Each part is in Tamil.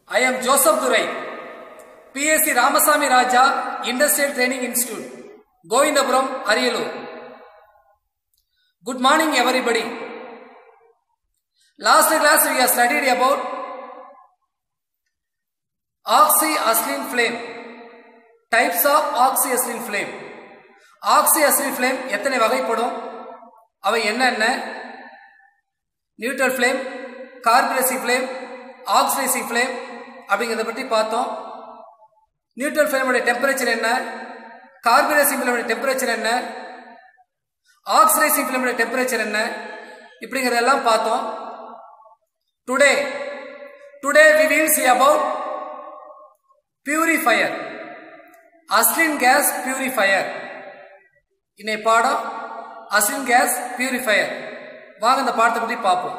I am Joseph Durai, PSC Ramasamy Raja Industrial Training Institute, Govindapuram, Ariyalur. Good morning, everybody. Last class we have studied about oxyacetylene flame, types of oxyacetylene flame. oxyacetylene flame எத்தனை வகைப்படும் அவை என்னென்ன neutral flame carburising flame oxidising flame அப்படிங்கிறத பற்றி பார்த்தோம் நியூட்ரல் ஃப்ளேமுடைய டெம்பரேச்சர் என்ன கார்பரேசிங் ஃப்ளேமுடைய டெம்பரேச்சர் என்ன ஆக்சிடைசிங் ஃப்ளேமுடைய டெம்பரேச்சர் என்ன இப்படிங்கிறதெல்லாம் பார்த்தோம் today today we will see about purifier acetylene gas purifier இன்னை பாடம் அஸ்லின் கேஸ் பியூரிஃபயர் வாங்க இந்த பாடத்தை பற்றி பார்ப்போம்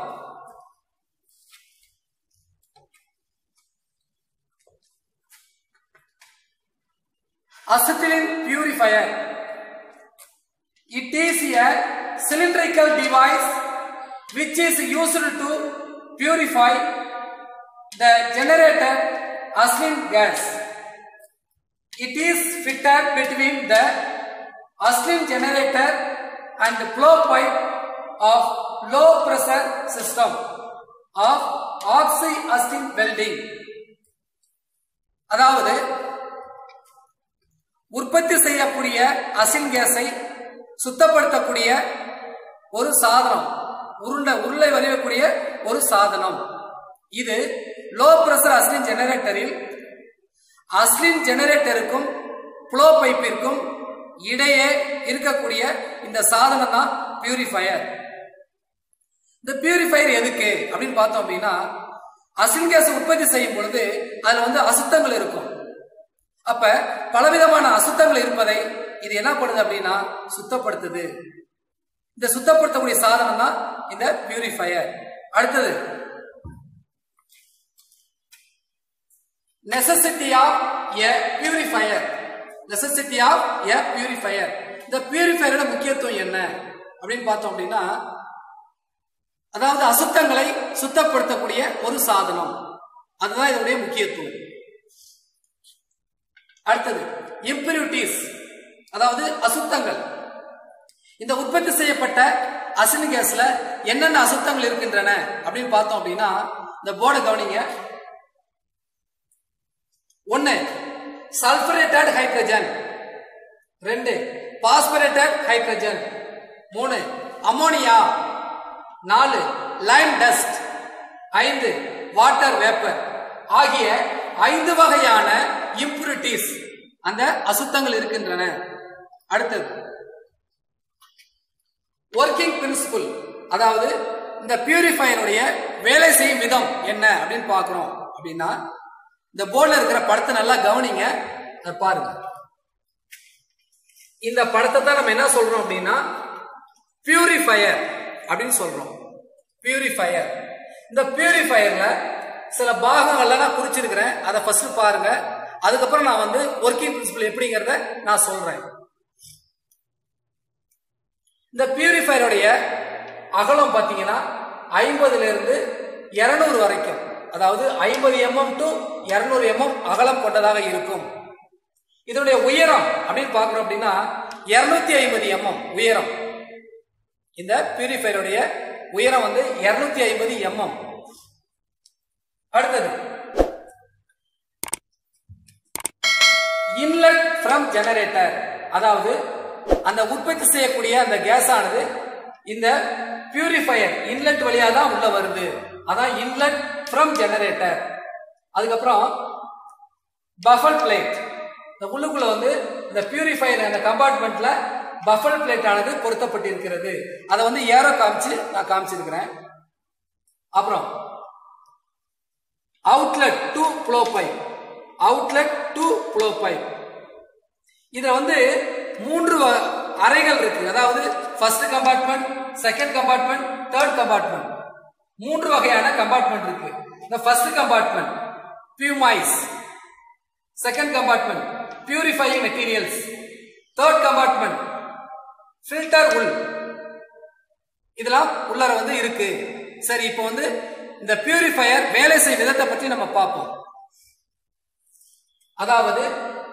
acetylene purifier. It is a cylindrical device which is used to purify the generated acetylene gas. It is fitted between the acetylene generator and flow pipe of low pressure system of oxyacetylene welding. அதாவது உற்பத்தி செய்யக்கூடிய அசின் கேஸை சுத்தப்படுத்தக்கூடிய ஒரு சாதனம் உருண்டை உருளை வலியக்கூடிய ஒரு சாதனம் இது லோ பிரஷர் அஸ்லின் ஜெனரேட்டரில் அஸ்லின் ஜெனரேட்டருக்கும் ஃப்ளோ பைப்பிற்கும் இடையே இருக்கக்கூடிய இந்த சாதனம் தான் பியூரிஃபயர் இந்த பியூரிஃபயர் எதுக்கு அப்படின்னு பார்த்தோம் அப்படின்னா அசின் கேஸ் உற்பத்தி செய்யும் பொழுது அதுல வந்து அசுத்தங்கள் இருக்கும் அப்ப பலவிதமான அசுத்தங்கள் இருப்பதை இது என்ன பண்ணுது அப்படின்னா சுத்தப்படுத்துது இந்த சுத்தப்படுத்தக்கூடிய சாதனம் தான் இந்த பியூரிஃபயர் அடுத்தது necessity of a purifier necessity of a purifier இந்த பியூரிஃபயரோட முக்கியத்துவம் என்ன அப்படின்னு பார்த்தோம் அப்படின்னா அதாவது அசுத்தங்களை சுத்தப்படுத்தக்கூடிய ஒரு சாதனம் அதுதான் இதனுடைய முக்கியத்துவம் அடுத்தது இம்பியூரிட்டிஸ் அதாவது அசுத்தங்கள் இந்த உற்பத்தி செய்யப்பட்ட அசின் கேஸ்ல என்னென்ன அசுத்தங்கள் இருக்கின்றன அப்படின்னு பார்த்தோம் அப்படின்னா இந்த போர்டை கவனிங்க ஒன்னு சல்பரேட்டட் ஹைட்ரஜன் ரெண்டு பாஸ்பரேட்டட் ஹைட்ரஜன் மூணு அமோனியா நாலு லைம் டஸ்ட் ஐந்து வாட்டர் வேப்பர் ஆகிய ஐந்து வகையான இம்புரிட்டிஸ் அந்த அசுத்தங்கள் இருக்கின்றன அடுத்தது ஒர்க்கிங் பிரின்சிபிள் அதாவது இந்த பியூரிஃபயருடைய வேலை செய்யும் விதம் என்ன அப்படின்னு பார்க்கிறோம் அப்படின்னா இந்த போர்டில் இருக்கிற படத்தை நல்லா கவனிங்க அதை பாருங்க இந்த படத்தை தான் நம்ம என்ன சொல்றோம் அப்படின்னா பியூரிஃபயர் அப்படின்னு சொல்றோம் பியூரிஃபயர் இந்த பியூரிஃபயர்ல சில பாகங்கள்ல நான் குறிச்சிருக்கிறேன் அதை ஃபர்ஸ்ட் பாருங்க அதுக்கப்புறம் நான் வந்து ஒர்க்கிங் பிரின்சிபல் எப்படிங்கிறத நான் சொல்றேன் இந்த பியூரிஃபயருடைய அகலம் பார்த்தீங்கன்னா ஐம்பதுல இருந்து இருநூறு வரைக்கும் அதாவது ஐம்பது எம்எம் டு இருநூறு எம்எம் அகலம் கொண்டதாக இருக்கும் இதனுடைய உயரம் அப்படின்னு பார்க்கிறோம் அப்படின்னா இருநூத்தி ஐம்பது எம்எம் உயரம் இந்த பியூரிஃபயருடைய உயரம் வந்து இருநூத்தி ஐம்பது எம்எம் அடுத்தது இன்லெட் ஃப்ரம் ஜெனரேட்டர் அதாவது அந்த உற்பத்தி செய்யக்கூடிய அந்த கேஸ் ஆனது இந்த பியூரிஃபயர் இன்லெட் வழியா தான் உள்ள வருது அதான் இன்லெட் ஃப்ரம் ஜெனரேட்டர் அதுக்கப்புறம் பஃபல் பிளேட் இந்த உள்ளுக்குள்ள வந்து இந்த பியூரிஃபயர் அந்த கம்பார்ட்மெண்ட்ல பஃபல் பிளேட் ஆனது பொருத்தப்பட்டிருக்கிறது அதை வந்து ஏரோ காமிச்சு நான் காமிச்சிருக்கிறேன் அப்புறம் outlet to blow pipe outlet to blow pipe இதுல வந்து மூன்று அறைகள் இருக்கு அதாவது first compartment second compartment third compartment மூன்று வகையான கம்பார்ட்மெண்ட் இருக்கு இந்த first compartment pumice second compartment purifying materials third compartment filter உள் இதெல்லாம் உள்ளர வந்து இருக்கு சரி இப்போ வந்து இந்த பியூரிஃபயர் வேலை செய்யும் விதத்தை பற்றி நம்ம பார்ப்போம் அதாவது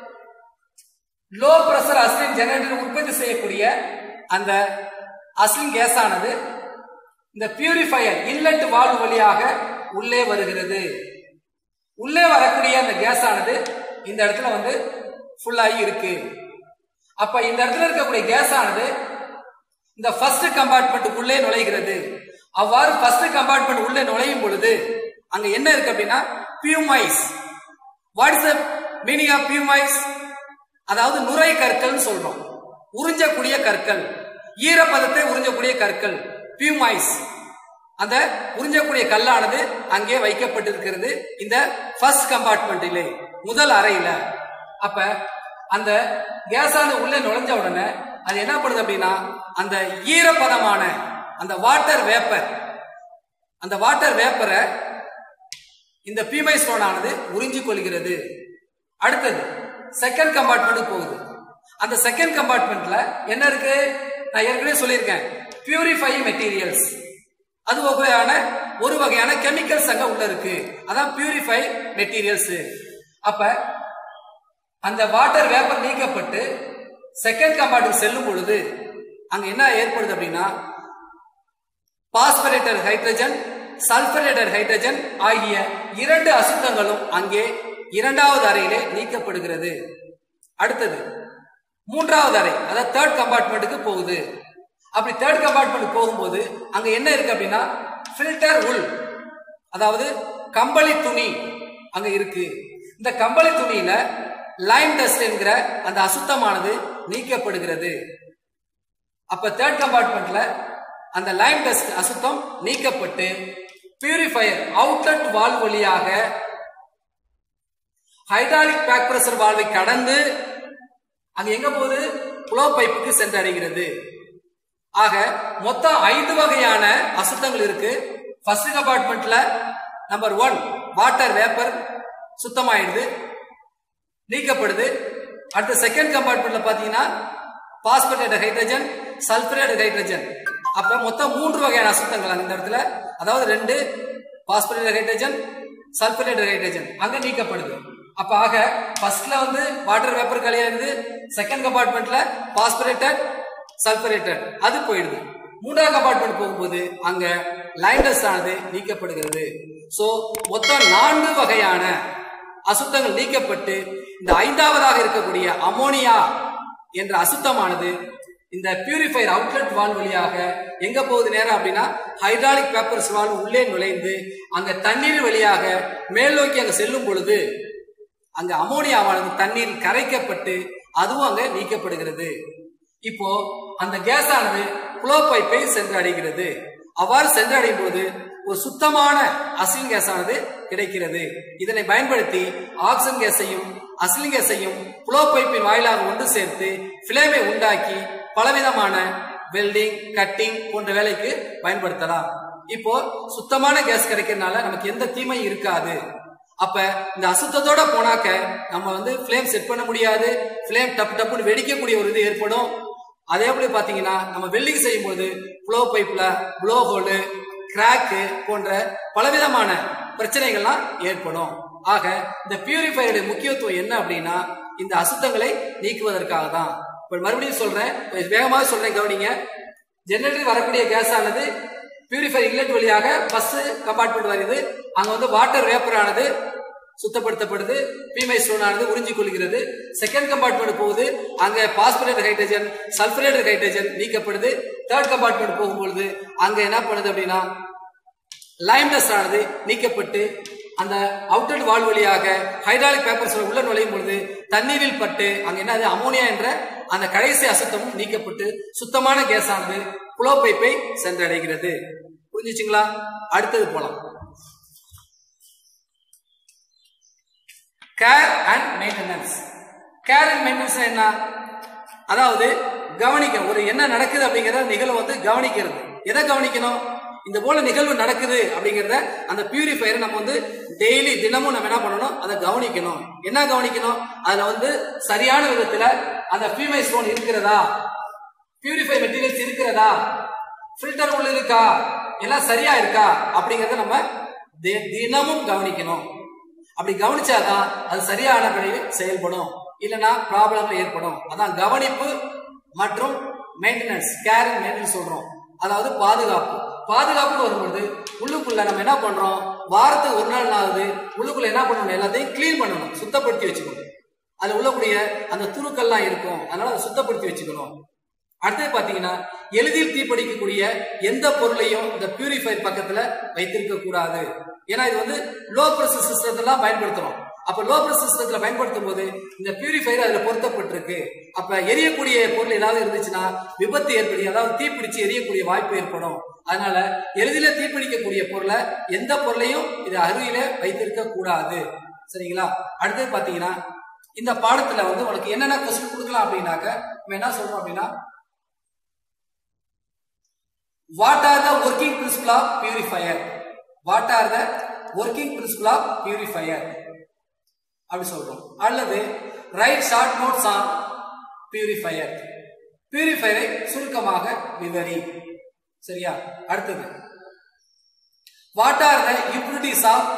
லோ பிரஷர் அசிலின் ஜெனரேட்டர் உற்பத்தி செய்யக்கூடிய அந்த அசிலின் கேஸ் ஆனது இந்த பியூரிஃபையர் இன்லெட் வால்வு வழியாக உள்ளே வருகிறது உள்ளே வரக்கூடிய அந்த கேஸ் ஆனது இந்த இடத்துல வந்து ஃபுல்லாகி இருக்கு அப்ப இந்த இடத்துல இருக்கக்கூடிய கேஸ் ஆனது இந்த ஃபர்ஸ்ட் கம்பார்ட்மெண்ட் உள்ளே நுழைகிறது அவ்வாறு ஃபர்ஸ்ட் கம்பார்ட்மெண்ட் உள்ளே நுழையும் பொழுது அங்க என்ன இருக்கு அப்படின்னா pumice what is meaning of pumice அதாவது நுரை கற்கள் சொல்றோம் உறிஞ்சக்கூடிய கற்கள் ஈரப்பதத்தை உறிஞ்சக்கூடிய கற்கள் பியூமைஸ் அந்த உறிஞ்சக்கூடிய கல்லானது அங்கே வைக்கப்பட்டிருக்கிறது இந்த ஃபர்ஸ்ட் கம்பார்ட்மெண்ட்டிலே முதல் அறையில அப்ப அந்த கேஸானது உள்ளே நுழைஞ்ச உடனே அது என்ன பண்ணுது அப்படின்னா அந்த ஈரப்பதமான அந்த வாட்டர் வேப்பர் அந்த வாட்டர் வேப்பரை இந்த பீமை ஸ்டோன் ஆனது உறிஞ்சி கொள்கிறது அடுத்தது செகண்ட் கம்பார்ட்மெண்ட் போகுது அந்த செகண்ட் கம்பார்ட்மெண்ட்ல என்ன இருக்கு நான் ஏற்கனவே சொல்லியிருக்கேன் பியூரிஃபைங் மெட்டீரியல்ஸ் அது வகையான ஒரு வகையான கெமிக்கல்ஸ் அங்க உள்ள இருக்கு அதான் பியூரிஃபை மெட்டீரியல்ஸ் அப்ப அந்த வாட்டர் வேப்பர் நீக்கப்பட்டு செகண்ட் கம்பார்ட்மெண்ட் செல்லும் பொழுது அங்க என்ன ஏற்படுது அப்படின்னா பாஸ்பரேட்டர் ஹைட்ரஜன் சல்பரேட்டர் ஹைட்ரஜன் ஆகிய இரண்டு அசுத்தங்களும் அங்கே இரண்டாவது அறையிலே நீக்கப்படுகிறது அடுத்தது மூன்றாவது அறை அதாவது தேர்ட் கம்பார்ட்மெண்ட்டுக்கு போகுது அப்படி தேர்ட் கம்பார்ட்மெண்ட் போகும்போது அங்க என்ன இருக்கு அப்படின்னா ஃபில்டர் உள் அதாவது கம்பளி துணி அங்க இருக்கு இந்த கம்பளி துணியில லைம் டஸ்ட் என்கிற அந்த அசுத்தமானது நீக்கப்படுகிறது அப்ப தேர்ட் கம்பார்ட்மெண்ட்ல அந்த லைம் டஸ்ட் அசுத்தம் நீக்கப்பட்டு பியூரிஃபயர் அவுட்லெட் வால்வ் வழியாக ஹைட்ராலிக் பேக் பிரஷர் வால்வை கடந்து அங்க எங்க போகுது புலோ பைப்புக்கு சென்றடைகிறது ஆக மொத்தம் ஐந்து வகையான அசுத்தங்கள் இருக்கு ஃபர்ஸ்ட் கம்பார்ட்மெண்ட்ல நம்பர் ஒன் வாட்டர் வேப்பர் சுத்தமாயிடுது நீக்கப்படுது அடுத்த செகண்ட் கம்பார்ட்மெண்ட்ல பாத்தீங்கன்னா பாஸ்பரேட்டட் ஹைட்ரஜன் சல்பரேட்டட் ஹைட்ரஜன் அப்ப மொத்தம் மூன்று வகையான அசுத்தங்கள் அந்த இடத்துல அதாவது ரெண்டு பாஸ்பரேட்டட் ஹைட்ரஜன் சல்பரேட்டட் ஹைட்ரஜன் அங்க நீக்கப்படுது அப்ப ஆக ஃபர்ஸ்ட்ல வந்து வாட்டர் வேப்பர் கலையாது செகண்ட் கம்பார்ட்மெண்ட்ல பாஸ்பரேட்டட் சல்பரேட்டட் அது போயிடுது மூன்றாவது கம்பார்ட்மெண்ட் போகும்போது அங்க லைண்டஸ் ஆனது நீக்கப்படுகிறது சோ மொத்தம் நான்கு வகையான அசுத்தங்கள் நீக்கப்பட்டு இந்த ஐந்தாவதாக இருக்கக்கூடிய அமோனியா என்ற அசுத்தமானது இந்த பியூரிஃபைர் அவுட்லெட் வால் வழியாக எங்க போகுது நேரம் அப்படின்னா ஹைட்ராலிக் பேப்பர்ஸ் வால் உள்ளே நுழைந்து அங்க தண்ணீர் வழியாக மேல் நோக்கி அங்க செல்லும் பொழுது அங்க அமோனியாவானது தண்ணீர் கரைக்கப்பட்டு அதுவும் அங்க நீக்கப்படுகிறது இப்போ அந்த கேஸ் ஆனது புலோ பைப்பை சென்றடைகிறது அவ்வாறு சென்றடையும் போது ஒரு சுத்தமான அசிலின் கேஸ் ஆனது கிடைக்கிறது இதனை பயன்படுத்தி ஆக்சிஜன் கேஸையும் அசிலின் கேஸையும் புலோ பைப்பின் வாயிலாக ஒன்று சேர்த்து பிளேமை உண்டாக்கி பலவிதமான வெல்டிங் கட்டிங் போன்ற வேலைக்கு பயன்படுத்தலாம் இப்போ சுத்தமான கேஸ் கிடைக்கிறதுனால நமக்கு எந்த தீமையும் இருக்காது அப்ப இந்த அசுத்தத்தோட போனாக்க நம்ம வந்து ஃப்ளேம் செட் பண்ண முடியாது ஃப்ளேம் டப்பு டப்புன்னு வெடிக்கக்கூடிய ஒரு இது ஏற்படும் அதே போல பாத்தீங்கன்னா நம்ம வெல்டிங் செய்யும் போது ப்ளோ பைப்ல ப்ளோ ஹோலு கிராக்கு போன்ற பலவிதமான பிரச்சனைகள்லாம் ஏற்படும் ஆக இந்த பியூரிஃபையருடைய முக்கியத்துவம் என்ன அப்படின்னா இந்த அசுத்தங்களை நீக்குவதற்காக தான் இப்ப மறுபடியும் சொல்றேன் வேகமாக சொல்றேன் கவனிங்க ஜெனரேட்டர் வரக்கூடிய கேஸ் ஆனது பியூரிஃபை இன்லெட் வழியாக ஃபர்ஸ்ட் கம்பார்ட்மெண்ட் வருது அங்க வந்து வாட்டர் வேப்பர் ஆனது சுத்தப்படுத்தப்படுது பீமை ஸ்டோன் ஆனது உறிஞ்சி கொள்கிறது செகண்ட் கம்பார்ட்மெண்ட் போகுது அங்க பாஸ்பரேட் ஹைட்ரஜன் சல்பரேட் ஹைட்ரஜன் நீக்கப்படுது தேர்ட் கம்பார்ட்மெண்ட் போகும்பொழுது அங்க என்ன பண்ணுது அப்படின்னா லைம் டஸ்ட் ஆனது நீக்கப்பட்டு அந்த அவுட்லெட் வால் வழியாக ஹைட்ராலிக் பேப்பர்ஸ் உள்ள நுழையும் பொழுது தண்ணீரில் பட்டு அங்க என்னது அமோனியா என்ற அந்த கடைசி அசுத்தமும் நீக்கப்பட்டு சுத்தமான கேஸ் ஆனது புலோ பைப்பை சென்றடைகிறது புரிஞ்சுச்சுங்களா அடுத்தது போலாம் care and maintenance care and maintenance என்ன அதாவது கவனிக்க ஒரு என்ன நடக்குது அப்படிங்கறத நிகழ்வு வந்து கவனிக்கிறது எதை கவனிக்கணும் இந்த போல நிகழ்வு நடக்குது அப்படிங்கறத அந்த பியூரிஃபையரை நம்ம வந்து டெய்லி தினமும் நம்ம என்ன பண்ணணும் அதை கவனிக்கணும் என்ன கவனிக்கணும் அதுல வந்து சரியான விதத்துல அந்த பியூமை ஸ்டோன் இருக்கிறதா பியூரிஃபை மெட்டீரியல்ஸ் இருக்கிறதா ஃபில்டர் உள்ள இருக்கா எல்லாம் சரியா இருக்கா அப்படிங்கறத நம்ம தி- தினமும் கவனிக்கணும் அப்படி கவனிச்சாதான் அது சரியான முறையில் செயல்படும் இல்லைன்னா ப்ராப்ளம் ஏற்படும் அதான் கவனிப்பு மற்றும் மெயின்டெனன்ஸ் கேர் மெயின்டெனன்ஸ் சொல்றோம் அதாவது பாதுகாப்பு பாதுகாப்புன்னு வரும்பொழுது உள்ளுக்குள்ள நம்ம என்ன பண்றோம் வாரத்துக்கு ஒரு நாள் ஆகுது உள்ளுக்குள்ள என்ன பண்ணணும் எல்லாத்தையும் க்ளீன் பண்ணணும் சுத்தப்படுத்தி வச்சுக்கணும் அதுல உள்ளக்கூடிய அந்த துருக்கள்லாம் இருக்கும் அதனால அதை சுத்தப்படுத்தி வச்சுக்கணும் அடுத்தது பாத்தீங்கன்னா எளிதில் தீப்பிடிக்கக்கூடிய எந்த பொருளையும் இந்த பியூரிஃபையர் பக்கத்துல வைத்திருக்க கூடாது ஏன்னா இது வந்து லோ ப்ரெஷர் சிஸ்டத்தெல்லாம் பயன்படுத்துறோம் அப்ப லோ ப்ரெஷர் சிஸ்டத்துல பயன்படுத்தும் போது இந்த பியூரிஃபையர் அதுல பொருத்தப்பட்டிருக்கு அப்ப எரியக்கூடிய பொருள் ஏதாவது இருந்துச்சுன்னா விபத்து ஏற்படும் அதாவது தீப்பிடிச்சு எரியக்கூடிய வாய்ப்பு ஏற்படும் அதனால எளிதில தீப்பிடிக்கக்கூடிய பொருளை எந்த பொருளையும் இது அருகில வைத்திருக்க கூடாது சரிங்களா அடுத்தது பாத்தீங்கன்னா இந்த பாடத்துல வந்து உனக்கு என்னென்ன கொஸ்டின் கொடுக்கலாம் அப்படின்னாக்க நம்ம என்ன சொல்றோம் அப்படின்னா what are the working principle of purifier what are the working principle of purifier அப்படி சொல்றோம் அல்லது write short notes on purifier பியூரிஃபையரை சுருக்கமாக விவரி சரியா அடுத்தது what are the impurities of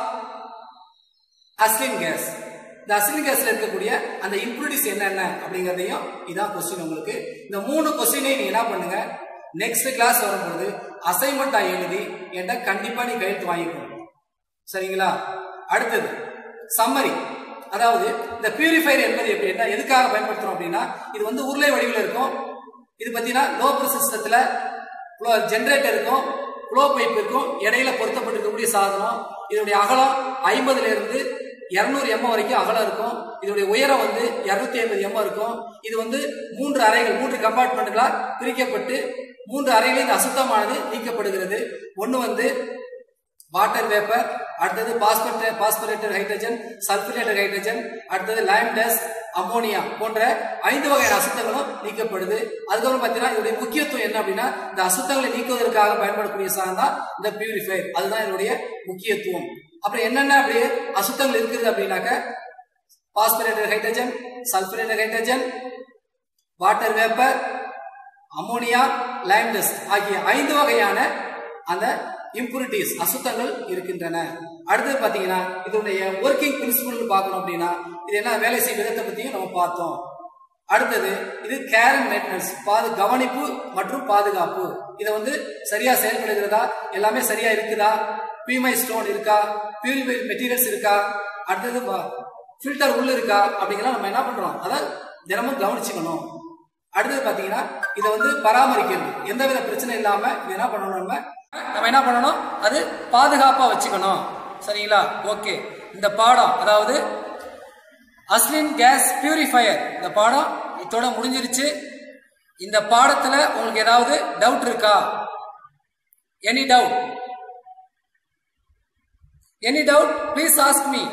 acetylene gas இந்த அஸ்லின் கேஸ்ல இருக்கக்கூடிய அந்த இம்ப்யூரிட்டிஸ் என்னென்ன அப்படிங்கறதையும் இதான் கொஸ்டின் உங்களுக்கு இந்த மூணு கொஸ்டினையும் நீங்க என்ன பண்ணுங்க நெக்ஸ்ட் கிளாஸ் வரும்போது அசைன்மெண்டா எழுதி என்கிட்ட கண்டிப்பா நீ கையெழுத்து வாங்கிக்கணும் சரிங்களா அடுத்தது சம்மரி அதாவது இந்த பியூரிஃபையர் என்பது எப்படி என்ன எதுக்காக பயன்படுத்துறோம் அப்படின்னா இது வந்து உருளை வடிவில் இருக்கும் இது பார்த்தீங்கன்னா லோ ப்ரெஷர் சிஸ்டத்தில் ஜென்ரேட்டர் இருக்கும் ஃப்ளோ பைப் இருக்கும் இடையில பொருத்தப்பட்டிருக்கக்கூடிய சாதனம் இதனுடைய அகலம் ஐம்பதுல இருந்து இருநூறு எம் வரைக்கும் அகலம் இருக்கும் இதனுடைய உயரம் வந்து இருநூத்தி ஐம்பது எம் இருக்கும் இது வந்து மூன்று அறைகள் மூன்று கம்பார்ட்மெண்ட்களால் பிரிக்கப்பட்டு மூன்று அறைகளில் இந்த அசுத்தமானது நீக்கப்படுகிறது ஒன்று வந்து வாட்டர் வேப்பர் அடுத்தது phosphuretted phosphuretted hydrogen sulphuretted hydrogen அடுத்தது லைம் டஸ்ட் அமோனியா போன்ற ஐந்து வகையான அசுத்தங்களும் நீக்கப்படுது அதுக்கப்புறம் பார்த்தீங்கன்னா இதனுடைய முக்கியத்துவம் என்ன அப்படின்னா இந்த அசுத்தங்களை நீக்குவதற்காக பயன்படக்கூடிய சாதனம் தான் இந்த பியூரிஃபையர் அதுதான் இதனுடைய முக்கியத்துவம் அப்புறம் என்னென்ன அப்படியே அசுத்தங்கள் இருக்குது அப்படின்னாக்க phosphuretted hydrogen sulphuretted hydrogen water vapour ammonia lime dust ஆகிய ஐந்து வகையான அந்த இம்புரிட்டிஸ் அசுத்தங்கள் இருக்கின்றன அடுத்தது பாத்தீங்கன்னா இதனுடைய ஒர்க்கிங் பிரின்சிபல் பார்க்கணும் அப்படின்னா இது என்ன வேலை செய்யும் விதத்தை பத்தியும் நம்ம பார்த்தோம் அடுத்தது இது கேர் அண்ட் மெயின்டெனன்ஸ் பாது கவனிப்பு மற்றும் பாதுகாப்பு இதை வந்து சரியா செயல்படுகிறதா எல்லாமே சரியா இருக்குதா பிமை ஸ்டோன் இருக்கா பியூரிஃபை மெட்டீரியல்ஸ் இருக்கா அடுத்தது ஃபில்டர் உள்ள இருக்கா அப்படிங்கலாம் நம்ம என்ன பண்றோம் அதை தினமும் கவனிச்சுக்கணும் அடுத்தது பாத்தீங்கன்னா இதை வந்து பராமரிக்கிறது எந்தவித பிரச்சனை இல்லாம இது என்ன பண்ணணும் நம்ம நம்ம என்ன பண்ணணும் அது பாதுகாப்பா வச்சுக்கணும் சரிங்களா ஓகே இந்த பாடம் அதாவது அஸ்லின் கேஸ் பியூரிஃபையர் இந்த பாடம் இதோட முடிஞ்சிருச்சு இந்த பாடத்துல உங்களுக்கு ஏதாவது டவுட் இருக்கா any doubt any doubt please ask me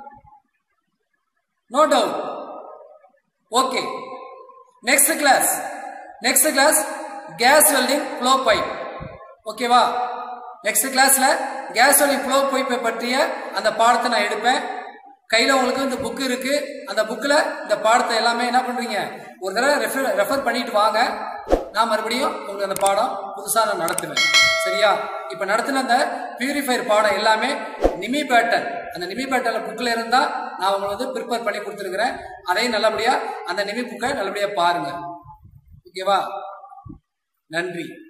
no doubt okay next class next class gas welding flow pipe ஓகேவா நெக்ஸ்ட் கிளாஸ்ல கேஸ் வெல்டிங் ஃப்ளோ பைப்பை பற்றிய அந்த பாடத்தை நான் எடுப்பேன் கையில உங்களுக்கு இந்த புக் இருக்கு அந்த புக்ல இந்த பாடத்தை எல்லாமே என்ன பண்றீங்க ஒரு தடவை ரெஃபர் ரெஃபர் பண்ணிட்டு வாங்க நான் மறுபடியும் உங்களுக்கு அந்த பாடம் புதுசா நான் நடத்துவேன் சரியா இப்ப நடத்தின அந்த பியூரிஃபையர் பாடம் எல்லாமே நிமி பேட்டர்ன் அந்த நிமி பேட்டர்ல புக்ல இருந்தா நான் உங்களுக்கு வந்து ப்ரிப்பேர் பண்ணி கொடுத்துருக்கிறேன் அதையும் நல்லபடியா அந்த நிமி புக்கை நல்லபடியா பாருங்க ஓகேவா நன்றி